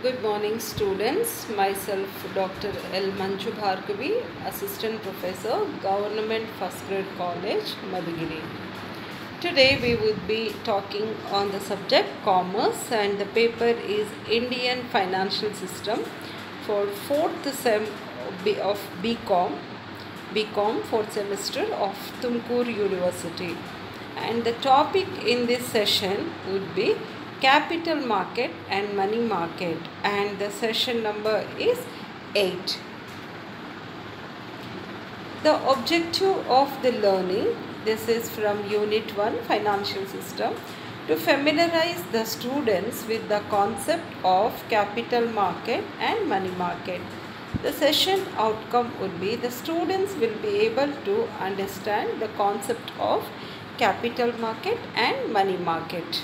Good morning, students. Myself, Dr. L. Manju Bhargavi, Assistant Professor, Government First Grade College, Madhugiri. Today we would be talking on the subject commerce, and the paper is Indian Financial System for fourth sem B- of BCom, BCom fourth semester of Tumkur University. And the topic in this session would be capital market and money market, and the session number is 8. The objective of the learning this is from Unit 1 Financial System to familiarize the students with the concept of capital market and money market. The session outcome would be the students will be able to understand the concept of capital market and money market.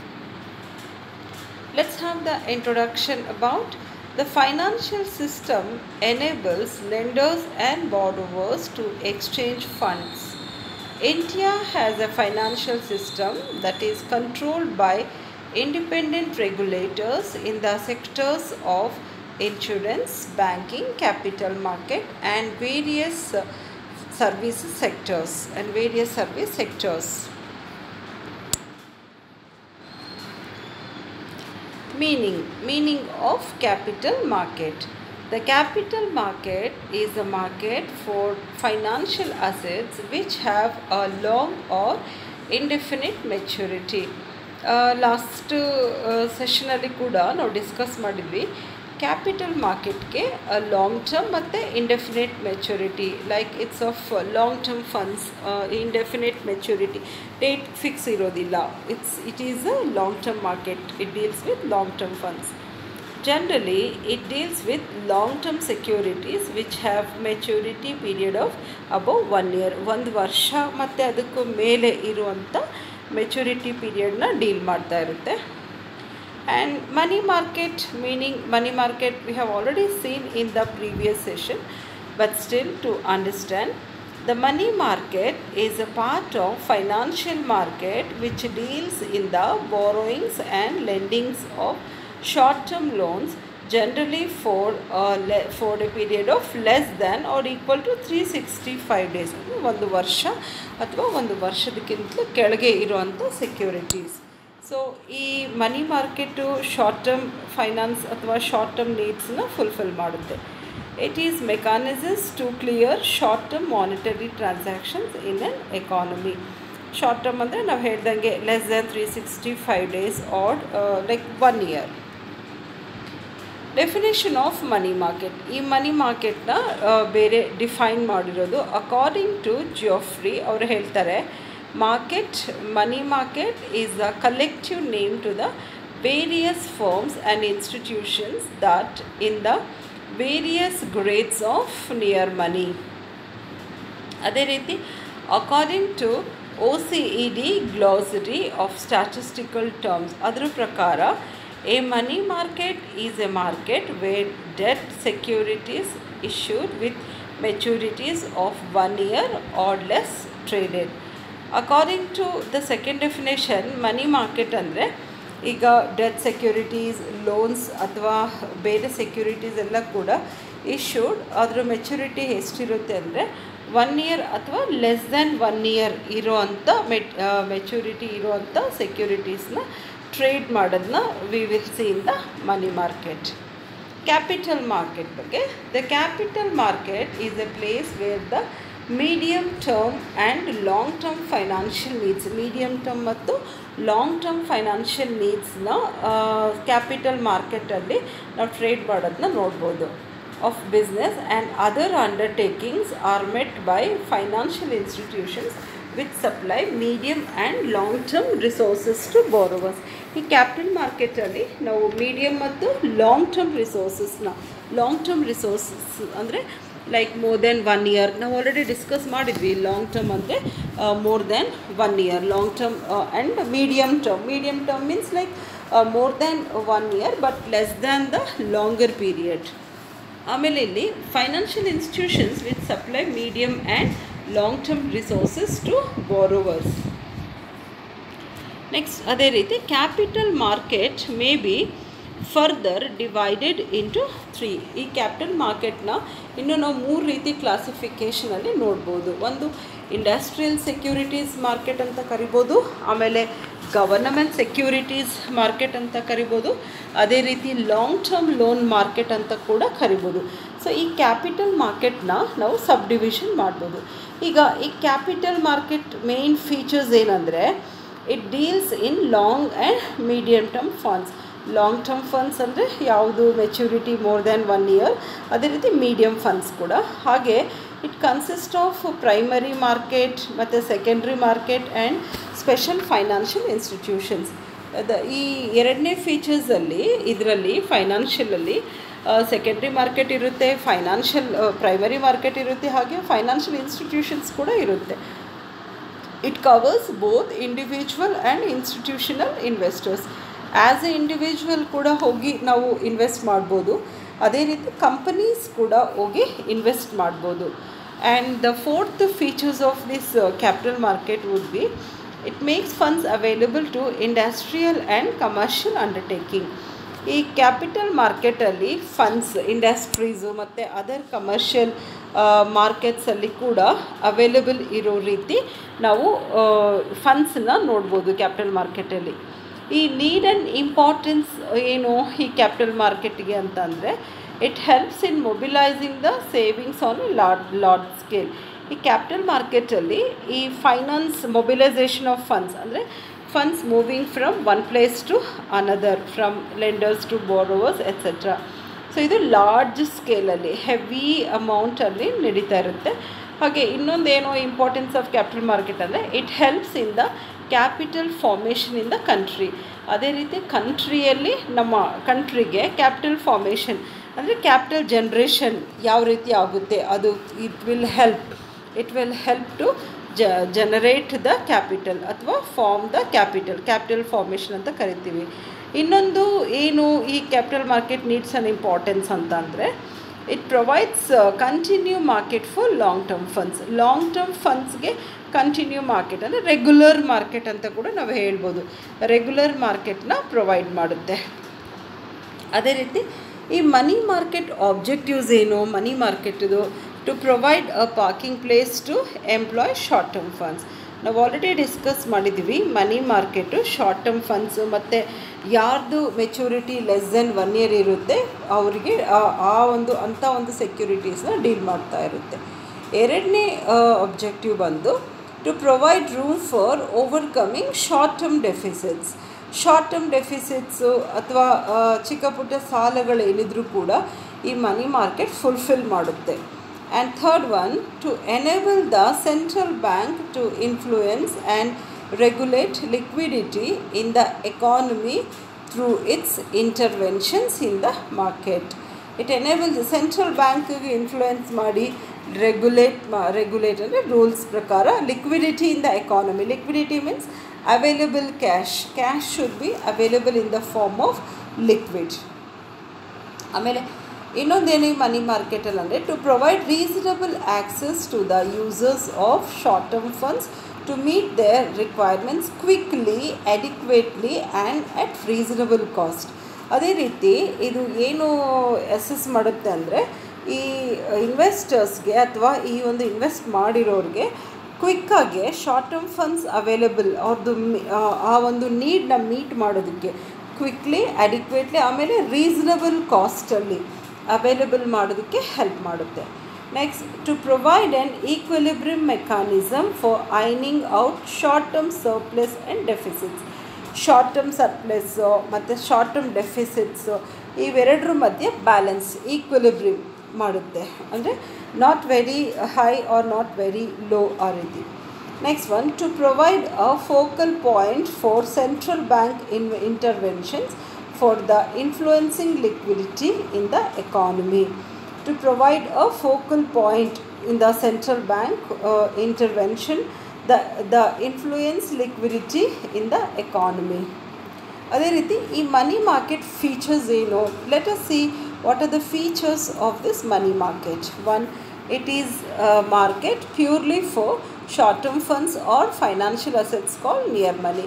Let's have the introduction about the financial system enables lenders and borrowers to exchange funds. India has a financial system that is controlled by independent regulators in the sectors of insurance, banking, capital market and various uh, service sectors and various service sectors. meaning meaning of capital market the capital market is a market for financial assets which have a long or indefinite maturity last ಸೆಷನಲ್ಲಿ ಕೂಡ ನಾವು discuss ಮಾಡಿದ್ವಿ capital ಮಾರ್ಕೆಟ್ಗೆ long term ಮತ್ತು indefinite maturity like it's of long term funds indefinite maturity date fix ಇರೋದಿಲ್ಲ it's it is a long term market it deals with long term funds generally it deals with long term securities which have maturity period of above one year ಒಂದು ವರ್ಷ ಮತ್ತು ಅದಕ್ಕೂ ಮೇಲೆ ಇರುವಂಥ maturity ಪೀರಿಯಡ್ನ deal ಮಾಡ್ತಾ ಇರುತ್ತೆ and money market meaning money market we have already seen in the previous session but still to understand The money market is a part of financial market which deals in the borrowings and lendings of short-term loans generally for a le- for a period of less than or equal to 365 days ಒಂದು ವರ್ಷ ಅಥವಾ ಒಂದು ವರ್ಷದಕ್ಕಿಂತಲೂ ಕೆಳಗೆ ಇರುವಂಥ securities so ಈ money market short term finance ಅಥವಾ short term ನೀಡ್ಸ್ನ fulfil ಮಾಡುತ್ತೆ it is mechanisms to clear short term monetary transactions in an economy short term ಅಂದರೆ ನಾವು ಹೇಳ್ದಂಗೆ less than three sixty five days or like one year definition of money market ಈ money ಮಾರ್ಕೆಟ್ನ ಬೇರೆ define ಮಾಡಿರೋದು according to Geoffrey ಅವರು ಹೇಳ್ತಾರೆ market money market is the collective name to the various firms and institutions that in the various grades of near money ಅದೇ ರೀತಿ according to O C E D glossary of statistical terms ಅದರ ಪ್ರಕಾರ a money market is a market where debt securities issued with maturities of one year or less traded according to the second definition money market ಅಂದರೆ ಈಗ death securities loans ಅಥವಾ ಬೇರೆ securities ಎಲ್ಲ ಕೂಡ issued ಅದರ maturity ಎಷ್ಟಿರುತ್ತೆ ಅಂದರೆ one year ಅಥವಾ ಲೆಸ್ ದ್ಯಾನ್ ಒನ್ ಇಯರ್ ಇರೋವಂಥ ಮೆಟ್ ಮೆಚುರಿಟಿ ಇರುವಂಥ ಸೆಕ್ಯೂರಿಟೀಸ್ನ ಟ್ರೇಡ್ ಮಾಡೋದನ್ನ we will see in the money market capital market ಬಗ್ಗೆ the capital market is a place where the medium term and long term financial needs medium term ಮತ್ತು long term financial ನೀಡ್ಸ್ನ capital ಮಾರ್ಕೆಟಲ್ಲಿ ನಾವು trade ಮಾಡೋದನ್ನ ನೋಡ್ಬೋದು of business and other undertakings are met by financial institutions with supply medium and long term resources to borrowers ಈ capital ಮಾರ್ಕೆಟಲ್ಲಿ ನಾವು medium ಮತ್ತು ಲಾಂಗ್ ಟರ್ಮ್ ರಿಸೋರ್ಸಸ್ನ ಲಾಂಗ್ ಟರ್ಮ್ ರಿಸೋರ್ಸಸ್ ಅಂದರೆ like more than one year ನಾವು already discuss ಮಾಡಿದ್ವಿ long term ಅಂದರೆ more than one year long term and medium term medium term means like more than one year but less than the longer period ಆಮೇಲೆ ಇಲ್ಲಿ financial institutions with supply medium and long term resources to borrowers next ಅದೇ ರೀತಿ capital market may be further divided into three ಈ capital ಮಾರ್ಕೆಟ್ನ ಇನ್ನು ನಾವು ಮೂರು ರೀತಿ ಕ್ಲಾಸಿಫಿಕೇಷನಲ್ಲಿ ನೋಡ್ಬೋದು ಒಂದು ಇಂಡಸ್ಟ್ರಿಯಲ್ ಸೆಕ್ಯೂರಿಟೀಸ್ ಮಾರ್ಕೆಟ್ ಅಂತ ಕರಿಬೋದು ಆಮೇಲೆ ಗವರ್ನಮೆಂಟ್ ಸೆಕ್ಯೂರಿಟೀಸ್ ಮಾರ್ಕೆಟ್ ಅಂತ ಕರಿಬೋದು ಅದೇ ರೀತಿ ಲಾಂಗ್ ಟರ್ಮ್ ಲೋನ್ ಮಾರ್ಕೆಟ್ ಅಂತ ಕೂಡ ಕರಿಬೋದು ಸೊ ಈ ಕ್ಯಾಪಿಟಲ್ ಮಾರ್ಕೆಟ್ನ ನಾವು ಸಬ್ ಡಿವಿಷನ್ ಮಾಡ್ಬೋದು ಈಗ ಈ ಕ್ಯಾಪಿಟಲ್ ಮಾರ್ಕೆಟ್ ಮೇನ್ ಫೀಚರ್ಸ್ ಏನಂದರೆ it deals in long and medium term funds long term funds ಅಂದರೆ ಯಾವುದು maturity more than one year ಅದೇ ರೀತಿ ಮೀಡಿಯಮ್ ಫಂಡ್ಸ್ ಕೂಡ ಹಾಗೆ it consist of primary market ಮತ್ತು secondary market and special financial institutions ಅದ ಈ ಎರಡನೇ ಫೀಚರ್ಸಲ್ಲಿ ಇದರಲ್ಲಿ ಫೈನಾನ್ಷಿಯಲಲ್ಲಿ ಸೆಕೆಂಡ್ರಿ ಮಾರ್ಕೆಟ್ ಇರುತ್ತೆ ಫೈನಾನ್ಷಿಯಲ್ ಪ್ರೈಮರಿ ಮಾರ್ಕೆಟ್ ಇರುತ್ತೆ ಹಾಗೆ ಫೈನಾನ್ಷಿಯಲ್ ಇನ್ಸ್ಟಿಟ್ಯೂಷನ್ಸ್ ಕೂಡ ಇರುತ್ತೆ it covers both individual and institutional investors as a individual ಕೂಡ ಹೋಗಿ ನಾವು ಇನ್ವೆಸ್ಟ್ ಮಾಡ್ಬೋದು ಅದೇ ರೀತಿ ಕಂಪನೀಸ್ ಕೂಡ ಹೋಗಿ ಇನ್ವೆಸ್ಟ್ ಮಾಡ್ಬೋದು and the fourth features of this capital market would be it makes funds available to industrial and commercial undertaking ಈ ಕ್ಯಾಪಿಟಲ್ ಮಾರ್ಕೆಟಲ್ಲಿ ಫಂಡ್ಸ್ ಇಂಡಸ್ಟ್ರೀಸು ಮತ್ತು ಅದರ್ ಕಮರ್ಷಿಯಲ್ ಮಾರ್ಕೆಟ್ಸಲ್ಲಿ ಕೂಡ ಅವೈಲಬಲ್ ಇರೋ ರೀತಿ ನಾವು ಫಂಡ್ಸನ್ನ ನೋಡ್ಬೋದು ಕ್ಯಾಪಿಟಲ್ ಮಾರ್ಕೆಟಲ್ಲಿ ಈ ನೀಡ್ ಆ್ಯಂಡ್ ಇಂಪಾರ್ಟೆನ್ಸ್ ಏನು ಈ ಕ್ಯಾಪಿಟಲ್ ಮಾರ್ಕೆಟ್ಗೆ ಅಂತ ಅಂದರೆ it helps in mobilising the savings on large large scale ಈ ಕ್ಯಾಪಿಟಲ್ ಮಾರ್ಕೆಟಲ್ಲಿ ಈ ಫೈನಾನ್ಸ್ ಮೊಬಿಲೈಸೇಷನ್ ಆಫ್ ಫಂಡ್ಸ್ ಅಂದರೆ funds moving from one place to another from lenders to borrowers etcetera so ಇದು ಲಾರ್ಜ್ ಸ್ಕೇಲಲ್ಲಿ ಹೆವಿ ಅಮೌಂಟಲ್ಲಿ ನಡೀತಾ ಇರುತ್ತೆ ಹಾಗೆ ಇನ್ನೊಂದೇನೋ ಇಂಪಾರ್ಟೆನ್ಸ್ ಆಫ್ ಕ್ಯಾಪಿಟಲ್ ಮಾರ್ಕೆಟ್ ಅಂದರೆ it helps in the capital formation in the country ಅದೇ ರೀತಿ ಕಂಟ್ರಿಯಲ್ಲಿ ನಮ್ಮ ಕಂಟ್ರಿಗೆ ಕ್ಯಾಪಿಟಲ್ ಫಾರ್ಮೇಷನ್ ಅಂದರೆ ಕ್ಯಾಪಿಟಲ್ ಜನ್ರೇಷನ್ ಯಾವ ರೀತಿ ಆಗುತ್ತೆ ಅದು it will help it will help to ಜ ಜನರೇಟ್ ದ ಕ್ಯಾಪಿಟಲ್ ಅಥವಾ form the capital capital formation ಅಂತ ಕರಿತೀವಿ ಇನ್ನೊಂದು ಏನು ಈ capital market needs an importance ಅಂತ ಅಂದರೆ it provides continue market for long term funds long term ಫಂಡ್ಸ್ಗೆ ಕಂಟಿನ್ಯೂ ಮಾರ್ಕೆಟ್ ಅಂದರೆ ರೆಗ್ಯುಲರ್ ಮಾರ್ಕೆಟ್ ಅಂತ ಕೂಡ ನಾವು ಹೇಳ್ಬೋದು ರೆಗ್ಯುಲರ್ ಮಾರ್ಕೆಟ್ನ ಪ್ರೊವೈಡ್ ಮಾಡುತ್ತೆ ಅದೇ ರೀತಿ ಈ ಮನಿ ಮಾರ್ಕೆಟ್ ಆಬ್ಜೆಕ್ಟಿವ್ಸ್ ಏನು ಮನಿ ಮಾರ್ಕೆಟ್ದು to provide a parking place to employ short term funds ನಾವು ಆಲ್ರೆಡಿ ಡಿಸ್ಕಸ್ ಮಾಡಿದ್ದೀವಿ money market short term funds ಮತ್ತು ಯಾರ್ದು maturity less than one year ಇರುತ್ತೆ ಅವರಿಗೆ ಆ ಒಂದು ಅಂಥ ಒಂದು ಸೆಕ್ಯೂರಿಟೀಸ್ನ ಡೀಲ್ ಮಾಡ್ತಾ ಇರುತ್ತೆ ಎರಡನೇ ಅಬ್ಜೆಕ್ಟಿವ್ ಬಂದು to provide room for overcoming short term deficits short term deficits ಅಥವಾ ಚಿಕ್ಕ ಪುಟ್ಟ ಸಾಲಗಳೇನಿದ್ರೂ ಕೂಡ ಈ ಮನಿ ಮಾರ್ಕೆಟ್ ಫುಲ್ಫಿಲ್ ಮಾಡುತ್ತೆ and third one to enable the central bank to influence and regulate liquidity in the economy through its interventions in the market it enable central ಬ್ಯಾಂಕಿಗೆ influence ಮಾಡಿ regulate ಮಾ ರೆಗ್ಯುಲೇಟ್ ಅಂದರೆ rules ಪ್ರಕಾರ liquidity in the economy liquidity means available cash cash should B available in the form of liquid ಆಮೇಲೆ ಇನ್ನೊಂದೇನು money ಮಾರ್ಕೆಟಲ್ಲಿ ಅಂದರೆ to provide reasonable access to the users of short term funds to meet their requirements quickly adequately and at reasonable cost ಅದೇ ರೀತಿ ಇದು ಏನು assess ಮಾಡುತ್ತೆ ಅಂದರೆ ಈ ಇನ್ವೆಸ್ಟರ್ಸ್ಗೆ ಅಥವಾ ಈ ಒಂದು ಇನ್ವೆಸ್ಟ್ ಮಾಡಿರೋರಿಗೆ ಕ್ವಿಕ್ಕಾಗಿ ಶಾರ್ಟ್ ಟರ್ಮ್ ಫಂಡ್ಸ್ ಅವೈಲೇಬಲ್ ಅವ್ರದ್ದು ಆ ಒಂದು ನೀಡನ್ನ ಮೀಟ್ ಮಾಡೋದಕ್ಕೆ ಕ್ವಿಕ್ಲಿ ಅಡಿಕ್ವೇಟ್ಲಿ ಆಮೇಲೆ ರೀಸನಬಲ್ ಕಾಸ್ಟಲ್ಲಿ ಅವೈಲೇಬಲ್ ಮಾಡೋದಕ್ಕೆ ಹೆಲ್ಪ್ ಮಾಡುತ್ತೆ next to provide an equilibrium mechanism for ironing out short term surplus and deficits short term surplus ಮತ್ತು ಶಾರ್ಟ್ ಟರ್ಮ್ ಡೆಫಿಸಿಟ್ಸು ಇವೆರಡರ ಮಧ್ಯೆ ಬ್ಯಾಲೆನ್ಸ್ ಈಕ್ವಲಿಬ್ರಿಮ್ ಮಾಡುತ್ತೆ ಅಂದರೆ not very high or not very low ಆ ರೀತಿ next one to provide a focal point for central bank in interventions for the influencing liquidity in the economy to provide a focal point in the central bank intervention the the influence liquidity in the economy ಅದೇ ರೀತಿ ಈ money market features ಏನು let us see what are the features of this money market one it is a market purely for short term funds or financial assets called near money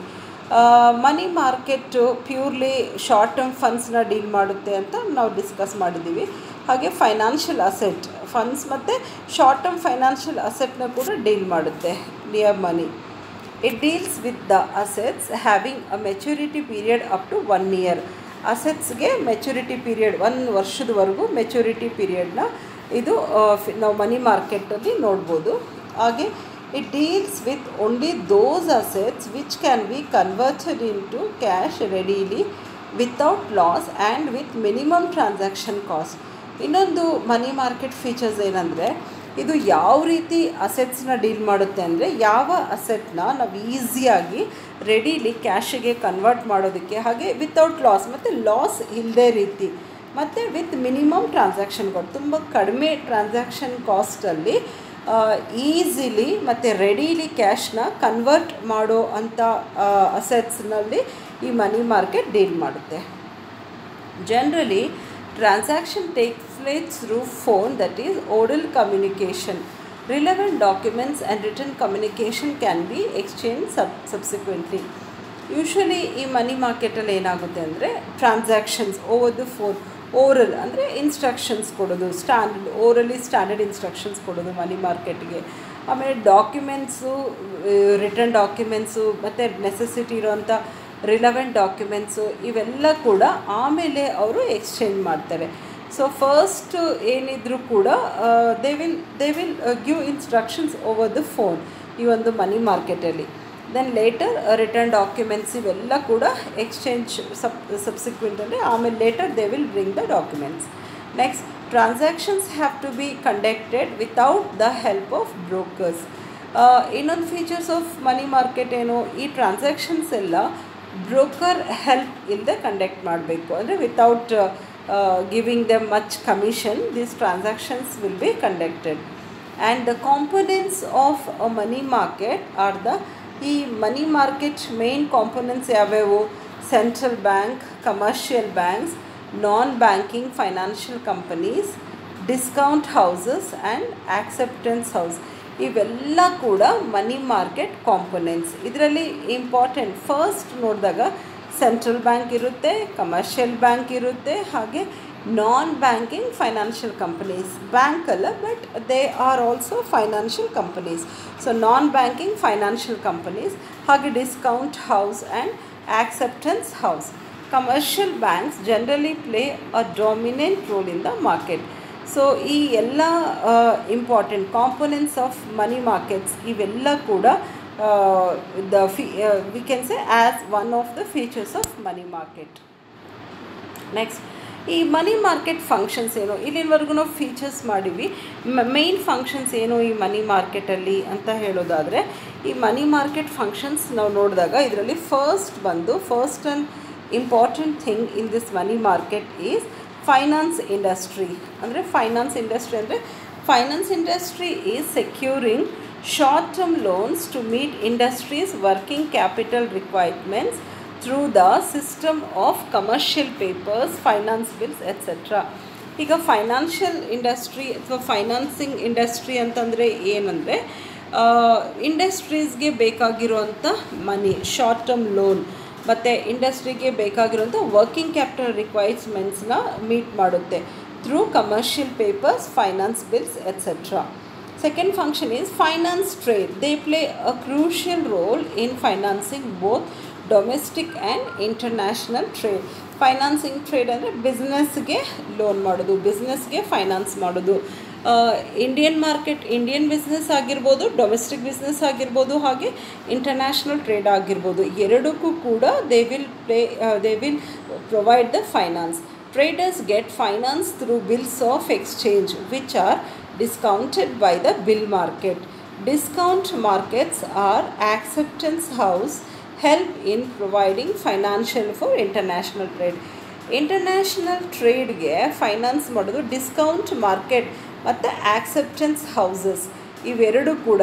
money market purely short term ಫಂಡ್ಸ್ನ deal ಮಾಡುತ್ತೆ ಅಂತ ನಾವು discuss ಮಾಡಿದ್ದೀವಿ ಹಾಗೆ financial asset funds ಮತ್ತು short term financial ಅಸೆಟ್ನ ಕೂಡ deal ಮಾಡುತ್ತೆ near money it deals with the assets having a maturity period up to one year ಅಸೆಟ್ಸ್ಗೆ ಮೆಚುರಿಟಿ ಪೀರಿಯಡ್ ಒಂದು ವರ್ಷದವರೆಗೂ ಮೆಚುರಿಟಿ ಪೀರಿಯಡ್ನ ಇದು ನಾವು ಮನಿ ಮಾರ್ಕೆಟಲ್ಲಿ ನೋಡ್ಬೋದು ಹಾಗೆ it deals with only those assets which can be converted into cash readily without loss and with minimum transaction cost ಇನ್ನೊಂದು money market features ಏನಂದರೆ ಇದು ಯಾವ ರೀತಿ ಅಸೆಟ್ಸ್ನ ಡೀಲ್ ಮಾಡುತ್ತೆ ಅಂದರೆ ಯಾವ ಅಸೆಟ್ನ ನಾವು ಈಸಿಯಾಗಿ ರೆಡಿಲಿ ಕ್ಯಾಶಿಗೆ ಕನ್ವರ್ಟ್ ಮಾಡೋದಕ್ಕೆ ಹಾಗೆ ವಿತೌಟ್ ಲಾಸ್ ಮತ್ತು ಲಾಸ್ ಇಲ್ಲದೇ ರೀತಿ ಮತ್ತು ವಿತ್ ಮಿನಿಮಮ್ ಟ್ರಾನ್ಸಾಕ್ಷನ್ ಕಾಸ್ಟ್ ತುಂಬ ಕಡಿಮೆ ಟ್ರಾನ್ಸಾಕ್ಷನ್ ಕಾಸ್ಟಲ್ಲಿ ಈಸಿಲಿ ಮತ್ತು ರೆಡಿಲಿ ಕ್ಯಾಶ್ನ ಕನ್ವರ್ಟ್ ಮಾಡೋ ಅಂಥ ಅಸೆಟ್ಸ್ನಲ್ಲಿ ಈ ಮನಿ ಮಾರ್ಕೆಟ್ ಡೀಲ್ ಮಾಡುತ್ತೆ generally transaction takes place through phone that is oral communication relevant documents and written communication can be exchanged sub subsequently usually ಈ ಮನಿ ಮಾರ್ಕೆಟಲ್ಲಿ ಏನಾಗುತ್ತೆ ಅಂದರೆ transactions over the phone oral ಅಂದರೆ ಇನ್ಸ್ಟ್ರಕ್ಷನ್ಸ್ ಕೊಡೋದು standard orally standard instructions ಕೊಡೋದು money ಮಾರ್ಕೆಟ್ಗೆ ಆಮೇಲೆ documents return documents ಮತ್ತು ನೆಸೆಸಿಟಿ ಇರೋವಂಥ ರಿಲವೆಂಟ್ ಡಾಕ್ಯುಮೆಂಟ್ಸು ಇವೆಲ್ಲ ಕೂಡ ಆಮೇಲೆ ಅವರು ಎಕ್ಸ್ಚೇಂಜ್ ಮಾಡ್ತಾರೆ ಸೊ ಫಸ್ಟ್ ಏನಿದ್ರು ಕೂಡ they will they will give instructions over the phone ಈ ಒಂದು ಮನಿ ಮಾರ್ಕೆಟಲ್ಲಿ ದೆನ್ ಲೇಟರ್ ರಿಟರ್ನ್ ಡಾಕ್ಯುಮೆಂಟ್ಸ್ ಇವೆಲ್ಲ ಕೂಡ ಎಕ್ಸ್ಚೇಂಜ್ ಸಬ್ ಸಬ್ಸಿಕ್ವೆಂಟಲ್ಲಿ ಆಮೇಲೆ later they will bring the documents next transactions have to be conducted without the help of brokers ಇನ್ನೊಂದು features of money market ಏನು ಈ transactions ಎಲ್ಲ ಬ್ರೋಕರ್ ಹೆಲ್ಪ್ ಇಲ್ಲದೆ conduct ಮಾಡಬೇಕು ಅಂದರೆ without giving the much commission these transactions will be conducted and the components of a money market are the ಈ money market main components ಯಾವ್ಯಾವು central bank commercial banks non banking financial companies discount houses and acceptance house ಇವೆಲ್ಲ ಕೂಡ money market components ಇದರಲ್ಲಿ important first ನೋಡಿದಾಗ central bank ಇರುತ್ತೆ commercial bank ಇರುತ್ತೆ ಹಾಗೆ non banking financial companies bank ಅಲ್ಲ but they are also financial companies so non banking financial companies ಹಾಗೆ discount house and acceptance house commercial banks generally play a dominant role in the market so ಈ ಎಲ್ಲ important components of money markets ಇವೆಲ್ಲ ಕೂಡ the ಫಿ we can say as one of the features of money market next ಈ money market functions ಏನು ಇಲ್ಲಿವರೆಗೂ ನಾವು features ಮಾಡಿವಿ ಮೇಯ್ನ್ ಫಂಕ್ಷನ್ಸ್ ಏನು ಈ ಮನಿ ಮಾರ್ಕೆಟಲ್ಲಿ ಅಂತ ಹೇಳೋದಾದರೆ ಈ ಮನಿ ಮಾರ್ಕೆಟ್ ಫಂಕ್ಷನ್ಸ್ ನಾವು ನೋಡಿದಾಗ ಇದರಲ್ಲಿ ಫಸ್ಟ್ ಬಂದು first and important thing in this money market is finance industry ಅಂದರೆ ಫೈನಾನ್ಸ್ ಇಂಡಸ್ಟ್ರಿ ಅಂದರೆ finance industry is securing short term loans to meet industries working capital requirements through the system of commercial papers finance bills etcetera ಈಗ financial industry ಅಥವಾ financing industry ಅಂತಂದರೆ ಏನಂದರೆ ಇಂಡಸ್ಟ್ರೀಸ್ಗೆ ಬೇಕಾಗಿರುವಂಥ ಮನಿ short term loan ಮತ್ತು ಇಂಡಸ್ಟ್ರಿಗೆ ಬೇಕಾಗಿರುವಂಥ working capital ರಿಕ್ವೈರ್ಮೆಂಟ್ಸ್ನ meet ಮಾಡುತ್ತೆ through commercial papers finance bills etcetera Second function is finance trade. They play a crucial role in financing both domestic and international trade financing trade ಅಂದರೆ ಬಿಸ್ನೆಸ್ಗೆ loan ಮಾಡೋದು ಬಿಸ್ನೆಸ್ಗೆ finance ಮಾಡೋದು ಇಂಡಿಯನ್ ಮಾರ್ಕೆಟ್ ಇಂಡಿಯನ್ ಬಿಸ್ನೆಸ್ ಆಗಿರ್ಬೋದು domestic business ಆಗಿರ್ಬೋದು ಹಾಗೆ international trade ಆಗಿರ್ಬೋದು ಎರಡಕ್ಕೂ ಕೂಡ they will play they will provide the finance traders get finance through bills of exchange which are discounted by the bill market. Discount markets are acceptance house help in providing financial for international trade. International ಟ್ರೇಡ್ಗೆ finance ಮಾಡೋದು discount market ಮತ್ತು acceptance houses ಇವೆರಡು ಕೂಡ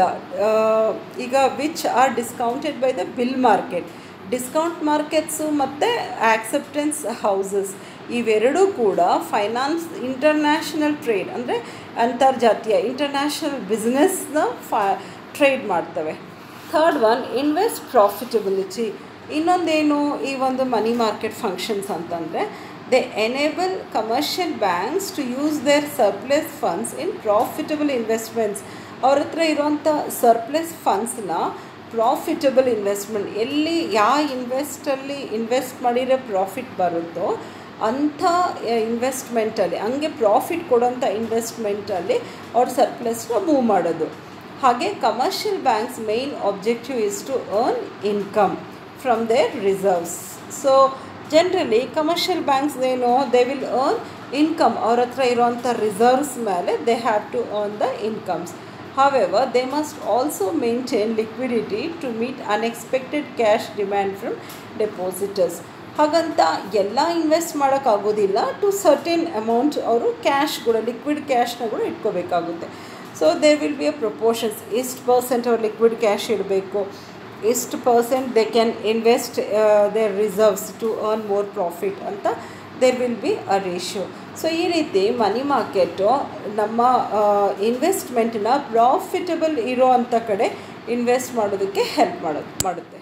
ಈಗ which are discounted by the bill market discount markets ಮತ್ತು acceptance houses ಇವೆರಡೂ ಕೂಡ finance international trade ಅಂದರೆ ಅಂತರ್ಜಾತೀಯ ಇಂಟರ್ನ್ಯಾಷನಲ್ ಬಿಸ್ನೆಸ್ನ ಫ ಟ್ರೇಡ್ ಮಾಡ್ತವೆ ಥರ್ಡ್ ಒನ್ ಇನ್ವೆಸ್ಟ್ ಪ್ರಾಫಿಟಬಿಲಿಟಿ ಇನ್ನೊಂದೇನು ಈ ಒಂದು ಮನಿ ಮಾರ್ಕೆಟ್ ಫಂಕ್ಷನ್ಸ್ ಅಂತಂದರೆ they enable commercial banks to use their surplus funds in profitable investments ಅವ್ರ ಹತ್ರ ಇರುವಂಥ ಸರ್ಪ್ಲೆಸ್ ಫಂಡ್ಸ್ನ ಪ್ರಾಫಿಟಬಲ್ ಇನ್ವೆಸ್ಟ್ಮೆಂಟ್ ಎಲ್ಲಿ ಯಾವ ಇನ್ವೆಸ್ಟಲ್ಲಿ ಇನ್ವೆಸ್ಟ್ ಮಾಡಿರೋ ಪ್ರಾಫಿಟ್ ಬರುತ್ತೋ ಅಂಥ ಇನ್ವೆಸ್ಟ್ಮೆಂಟಲ್ಲಿ ಹಂಗೆ ಪ್ರಾಫಿಟ್ ಕೊಡೋಂಥ ಇನ್ವೆಸ್ಟ್ಮೆಂಟಲ್ಲಿ ಅವ್ರ ಸರ್ಪ್ಲಸ್ನ ಮೂವ್ ಮಾಡೋದು ಹಾಗೆ commercial banks main objective is to earn income from their reserves so generally commercial banks ಏನು ದೇ ವಿಲ್ ಅರ್ನ್ ಇನ್ಕಮ್ ಅವ್ರ ಹತ್ರ ಇರುವಂಥ ರಿಸರ್ವ್ಸ್ ಮೇಲೆ they have to earn the incomes However, they must also maintain liquidity to meet unexpected cash demand from depositors. ಹಾಗಂತ ಎಲ್ಲ invest ಮಾಡೋಕ್ಕಾಗೋದಿಲ್ಲ to certain amount ಅವರು cash ಕೂಡ ಲಿಕ್ವಿಡ್ ಕ್ಯಾಶ್ನ ಕೂಡ ಇಟ್ಕೋಬೇಕಾಗುತ್ತೆ so they will be a proportions ಎಷ್ಟು percent ಅವ್ರು ಲಿಕ್ವಿಡ್ ಕ್ಯಾಶ್ ಇಡಬೇಕು ಎಷ್ಟು percent they can invest their reserves to earn more profit ಅಂತ there will be a ratio so ಈ ರೀತಿ ಮನಿ ಮಾರ್ಕೆಟು ನಮ್ಮ ಇನ್ವೆಸ್ಟ್ಮೆಂಟನ್ನ ಪ್ರಾಫಿಟಬಲ್ ಇರೋ ಅಂಥ ಕಡೆ ಇನ್ವೆಸ್ಟ್ ಮಾಡೋದಕ್ಕೆ ಹೆಲ್ಪ್ ಮಾಡೋದು ಮಾಡುತ್ತೆ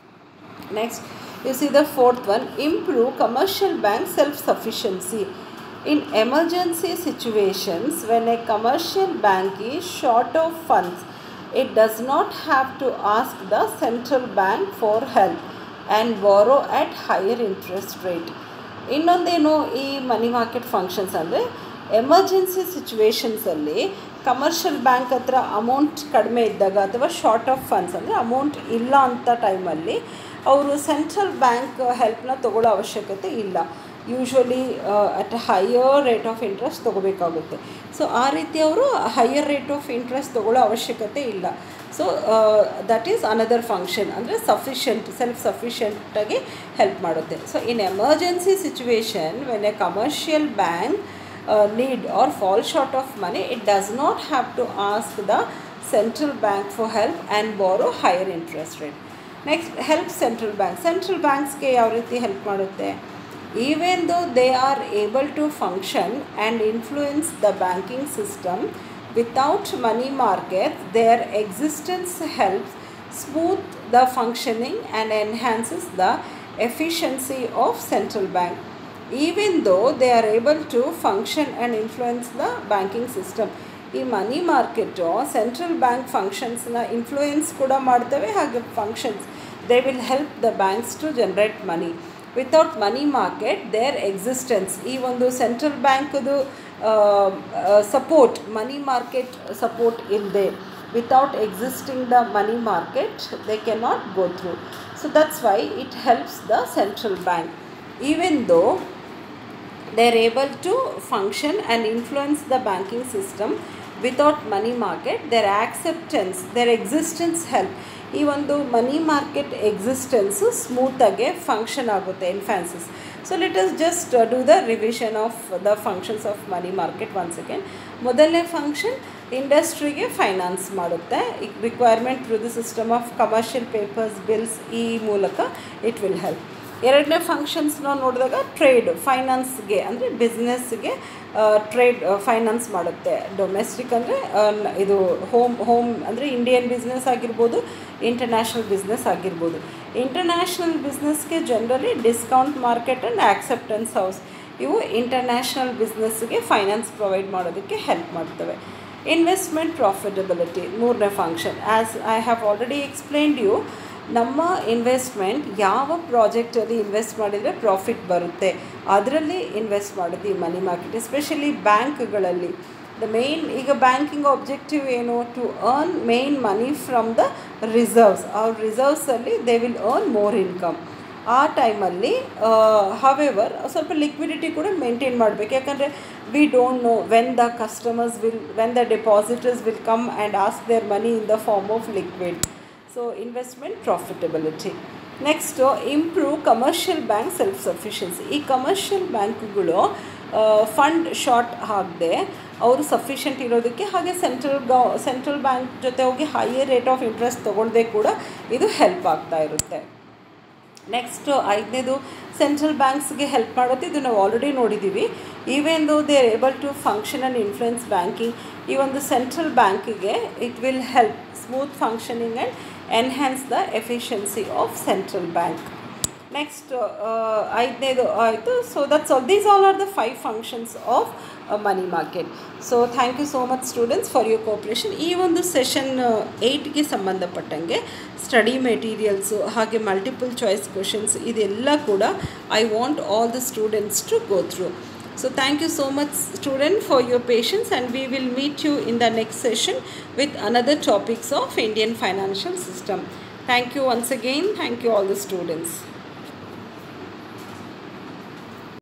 next you see the fourth one improve commercial bank self sufficiency in emergency situations when a commercial bank is short of funds it does not have to ask the central bank for help and borrow at higher interest rate ಇನ್ನೊಂದೇನು ಈ money market functions ಅಂದರೆ emergency ಸಿಚುವೇಶನ್ಸಲ್ಲಿ commercial bank ಹತ್ರ amount ಕಡಿಮೆ ಇದ್ದಾಗ ಅಥವಾ short of funds ಅಂದರೆ amount ಇಲ್ಲ ಅಂತ ಟೈಮಲ್ಲಿ ಅವರು ಸೆಂಟ್ರಲ್ ಬ್ಯಾಂಕ್ ಹೆಲ್ಪ್ನ ತಗೊಳ್ಳೋ ಅವಶ್ಯಕತೆ ಇಲ್ಲ usually at higher rate of interest ತೊಗೋಬೇಕಾಗುತ್ತೆ ಸೊ ಆ ರೀತಿ ಅವರು ಹೈಯರ್ ರೇಟ್ ಆಫ್ ಇಂಟ್ರೆಸ್ಟ್ ತೊಗೊಳ್ಳೋ ಅವಶ್ಯಕತೆ ಇಲ್ಲ so that is another function ಅಂದರೆ ಸಫಿಷಿಯಂಟ್ ಸೆಲ್ಫ್ ಸಫಿಷಿಯಂಟಾಗಿ ಹೆಲ್ಪ್ ಮಾಡುತ್ತೆ so in emergency situation when a commercial bank need or fall short of money it does not have to ask the central bank for help and borrow higher interest rate next help central bank central ಬ್ಯಾಂಕ್ಸ್ಗೆ ಯಾವ ರೀತಿ help ಮಾಡುತ್ತೆ even though they are able to function and influence the banking system without money markets their existence helps smooth the functioning and enhances the efficiency of central bank even though they are able to function and influence the banking system ಈ money market central bank ಫಂಕ್ಷನ್ಸ್ನ influence ಕೂಡ ಮಾಡ್ತವೆ ಹಾಗೆ functions they will help the banks to generate money without money market their existence ಈ ಒಂದು central ಬ್ಯಾಂಕದು support money market support ಇಲ್ಲದೆ without existing the money market they can not go through so that's why it helps the central bank even though they are able to function and influence the banking system without money market their acceptance their existence help ಈ ಒಂದು money market existence ಸ್ಮೂತಾಗೆ function ಆಗುತ್ತೆ influences so let us just do the revision of the functions of money market one second ಮೊದಲನೇ function ಇಂಡಸ್ಟ್ರಿಗೆ finance ಮಾಡುತ್ತೆ requirement through the system of commercial papers bills ಈ ಮೂಲಕ it will help ಎರಡನೇ functions ನಾವು ನೋಡಿದಾಗ trade ಫೈನಾನ್ಸ್ಗೆ ಅಂದರೆ ಬಿಸ್ನೆಸ್ಗೆ ಟ್ರೇಡ್ ಫೈನಾನ್ಸ್ ಮಾಡುತ್ತೆ ಡೊಮೆಸ್ಟಿಕ್ ಅಂದರೆ ಇದು ಹೋಮ್ ಹೋಮ್ ಅಂದರೆ ಇಂಡಿಯನ್ ಬಿಸ್ನೆಸ್ ಆಗಿರ್ಬೋದು ಇಂಟರ್ನ್ಯಾಷನಲ್ ಬಿಸ್ನೆಸ್ ಆಗಿರ್ಬೋದು ಇಂಟರ್ನ್ಯಾಷನಲ್ ಬಿಸ್ನೆಸ್ಗೆ generally discount market and acceptance house ಇವು ಇಂಟರ್ನ್ಯಾಷನಲ್ ಬಿಸ್ನೆಸ್ಗೆ ಫೈನಾನ್ಸ್ ಪ್ರೊವೈಡ್ ಮಾಡೋದಕ್ಕೆ ಹೆಲ್ಪ್ ಮಾಡ್ತವೆ ಇನ್ವೆಸ್ಟ್ಮೆಂಟ್ ಪ್ರಾಫಿಟಬಿಲಿಟಿ ಮೂರನೇ function as I have already explained you ನಮ್ಮ ಇನ್ವೆಸ್ಟ್ಮೆಂಟ್ ಯಾವ ಪ್ರಾಜೆಕ್ಟಲ್ಲಿ ಇನ್ವೆಸ್ಟ್ ಮಾಡಿದರೆ ಪ್ರಾಫಿಟ್ ಬರುತ್ತೆ ಅದರಲ್ಲಿ ಇನ್ವೆಸ್ಟ್ ಮಾಡೋದು ಈ ಮನಿ ಮಾರ್ಕೆಟ್ ಎಸ್ಪೆಷಲಿ ಬ್ಯಾಂಕ್ಗಳಲ್ಲಿ ದ ಮೇನ್ ಈಗ ಬ್ಯಾಂಕಿಂಗ್ ಆಬ್ಜೆಕ್ಟಿವ್ ಏನು to earn main money from the reserves ಅವ್ರ ರಿಸರ್ವ್ಸಲ್ಲಿ they will earn more income ಆ ಟೈಮಲ್ಲಿ ಹವೆವರ್ ಸ್ವಲ್ಪ ಲಿಕ್ವಿಡಿಟಿ ಕೂಡ ಮೇಂಟೈನ್ ಮಾಡಬೇಕು ಯಾಕಂದರೆ we don't know when the customers will when the depositors will come and ask their money in the form of liquid so investment profitability next improve commercial bank self sufficiency ಈ commercial ಬ್ಯಾಂಕ್ಗಳು fund short ಆಗದೆ ಅವರು sufficient ಇರೋದಕ್ಕೆ ಹಾಗೆ central ಗೌ central bank ಜೊತೆ ಹೋಗಿ higher rate of interest ತೊಗೊಳ್ದೆ ಕೂಡ ಇದು ಹೆಲ್ಪ್ ಆಗ್ತಾ ಇರುತ್ತೆ ನೆಕ್ಸ್ಟು ಐದನೇದು ಸೆಂಟ್ರಲ್ ಬ್ಯಾಂಕ್ಸ್ಗೆ ಹೆಲ್ಪ್ ಮಾಡೋದು ಇದು ನಾವು ಆಲ್ರೆಡಿ ನೋಡಿದ್ದೀವಿ even though they are able to function and influence banking ಈ ಒಂದು ಸೆಂಟ್ರಲ್ ಬ್ಯಾಂಕಿಗೆ it will help smooth functioning and enhance the efficiency of central bank next ಐದನೇದು ಆಯಿತು so that's all these all are the five functions of money market so thank you so much students for your cooperation ಈ ಒಂದು session ಏಯ್ಟ್ಗೆ ಸಂಬಂಧಪಟ್ಟಂಗೆ study materials ಹಾಗೆ multiple choice questions ಇದೆಲ್ಲ ಕೂಡ I want all the students to go through So thank you so much student for your patience and we will meet you in the next session with another topics of Indian financial system. Thank you once again. Thank you all the students.